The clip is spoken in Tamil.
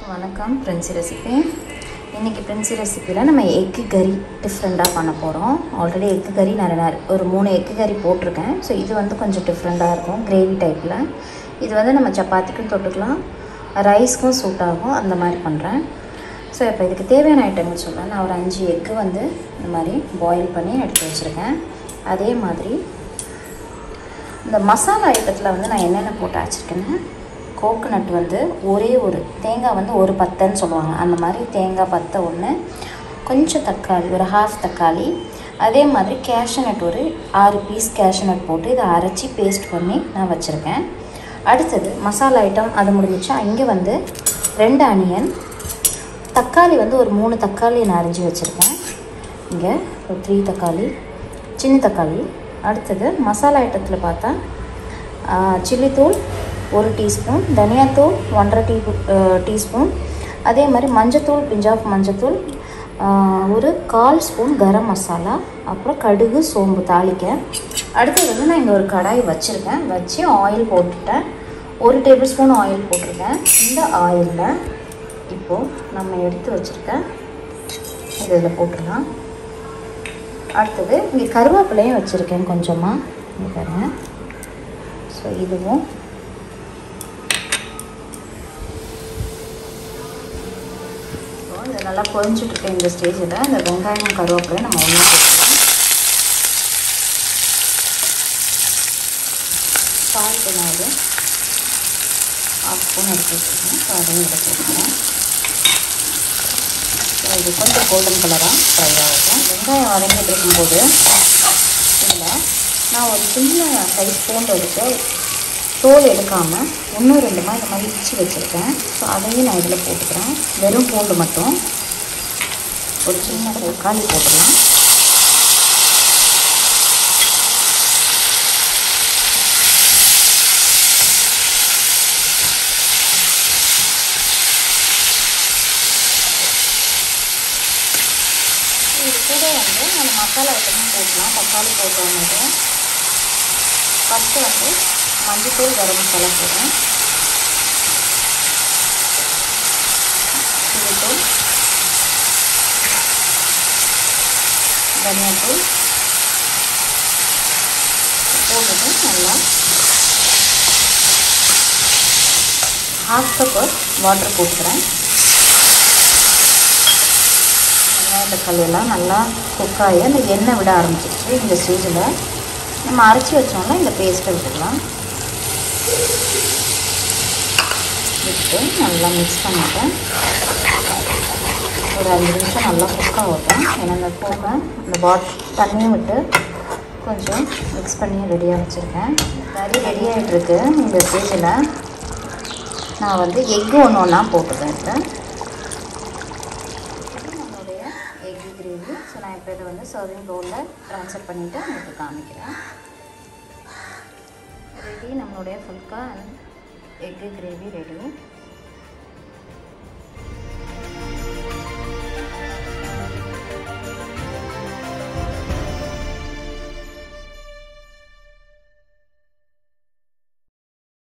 வணக்கம் பிரின்சி ரெசிபி இன்றைக்கி பிரின்சி ரெசிப்பியில் நம்ம எக்கு கறி டிஃப்ரெண்ட்டாக பண்ண போகிறோம் ஆல்ரெடி எக்கு கறி நிறைய நேரம் ஒரு மூணு எக்கு கறி போட்டிருக்கேன் ஸோ இது வந்து கொஞ்சம் டிஃப்ரெண்ட்டாக இருக்கும் கிரேவி டைப்பில் இது வந்து நம்ம சப்பாத்திக்கும் தொட்டுக்கலாம் ரைஸ்க்கும் சூட் ஆகும் அந்த மாதிரி பண்ணுறேன் ஸோ இப்போ இதுக்கு தேவையான ஐட்டங்கள் சொல்கிறேன் நான் ஒரு அஞ்சு எக்கு வந்து இந்த மாதிரி பாயில் பண்ணி எடுத்து வச்சுருக்கேன் அதே மாதிரி இந்த மசாலா ஐட்டத்தில் வந்து நான் என்னென்ன போட்டு வச்சுருக்கேன்னா கோகோனட் வந்து ஒரே ஒரு தேங்காய் வந்து ஒரு பத்தைன்னு சொல்லுவாங்க அந்த மாதிரி தேங்காய் பத்தை ஒன்று கொஞ்சம் தக்காளி ஒரு ஹாஃப் தக்காளி அதே மாதிரி கேஷ்நட் ஒரு ஆறு பீஸ் கேஷ்நட் போட்டு இதை அரைச்சி பேஸ்ட் பண்ணி நான் வச்சுருக்கேன் அடுத்தது மசாலா ஐட்டம் அது முடிஞ்சிச்சா இங்கே வந்து ரெண்டு அனியன் தக்காளி வந்து ஒரு மூணு தக்காளி நான் அரிஞ்சு வச்சுருக்கேன் இங்கே ஒரு த்ரீ தக்காளி சின்ன தக்காளி அடுத்தது மசாலா ஐட்டத்தில் பார்த்தா சில்லித்தூள் ஒரு டீஸ்பூன் தனியாத்தூள் ஒன்றரை டீ டீஸ்பூன் அதே மாதிரி மஞ்சத்தூள் பிஞ்ச் ஆஃப் மஞ்சத்தூள் ஒரு கால் ஸ்பூன் கரம் மசாலா அப்புறம் கடுகு சோம்பு தாளிக்க அடுத்தது வந்து நான் இங்கே ஒரு கடாய் வச்சுருக்கேன் வச்சு ஆயில் போட்டுட்டேன் ஒரு டேபிள் ஸ்பூன் ஆயில் போட்டிருக்கேன் இந்த ஆயிலில் இப்போது நம்ம எடுத்து வச்சுருக்க இதில் போட்டுடலாம் அடுத்தது இங்கே கருவேப்பிலையும் வச்சுருக்கேன் கொஞ்சமாக இங்கே பாருங்கள் ஸோ இதுவும் ஸோ இது நல்லா பொரிஞ்சிட்ருக்க இந்த ஸ்டேஜில் இந்த வெங்காயம் கருவேப்பிலையும் நம்ம ஒன்றா போட்டுக்கலாம் சால்ட் நான் இது ஹாஃப் ஸ்பூன் எடுத்து வச்சுருக்கேன் ஸோ அதையும் எடுத்து வச்சுக்கிறேன் இது கொஞ்சம் கோல்டன் கலராக ஃப்ரை ஆகும் வெங்காயம் வதங்கிட்டு இருக்கும்போது இதில் நான் ஒரு சின்ன சைஸ் பூண்டு எடுத்து தோல் எடுக்காமல் ஒன்றும் ரெண்டுமா இந்த மாதிரி இடிச்சு வச்சுருக்கேன் ஸோ அதையும் நான் இதில் போட்டுக்கிறேன் வெறும் பூண்டு மட்டும் ஒரு சின்ன தக்காளி போட்டுடலாம் இது கூட வந்து நம்ம மசாலா ஐட்டமும் போடலாம் தக்காளி போட்டோம்னது ஃபஸ்ட்டு வந்து மஞ்சத்தூள் கரம் மசாலா போடுறேன் சில்லித்தூள் தனியாத்தூள் போட்டுட்டு நல்லா ஹாஃப் கப் வாட்டர் போட்டுக்கிறேன் வெங்காய தக்காளி எல்லாம் நல்லா குக்காகி அந்த எண்ணெய் விட ஆரம்பிச்சிருச்சு இந்த ஸ்டேஜில் நம்ம அரைச்சி வச்சோம்னா இந்த பேஸ்ட்டை விட்டுக்கலாம் விட்டு நல்லா மிக்ஸ் பண்ணிவிட்டேன் ஒரு அஞ்சு நிமிஷம் நல்லா குக் ஆகட்டும் ஏன்னா இந்த போக இந்த பாட் தண்ணியும் விட்டு கொஞ்சம் மிக்ஸ் பண்ணி ரெடியாக வச்சுருக்கேன் கறி ரெடி ஆகிட்டுருக்கு இந்த ஸ்டேஜில் நான் வந்து எக்கு ஒன்று ஒன்றா போட்டுக்கிறேன் நம்மளுடைய எக்கு கிரேவி ஸோ நான் இப்போ இதை வந்து சர்விங் பவுலில் ட்ரான்ஸ்ஃபர் பண்ணிவிட்டு உங்களுக்கு காமிக்கிறேன் ரெடி நம்மளுடைய phulka and egg gravy ready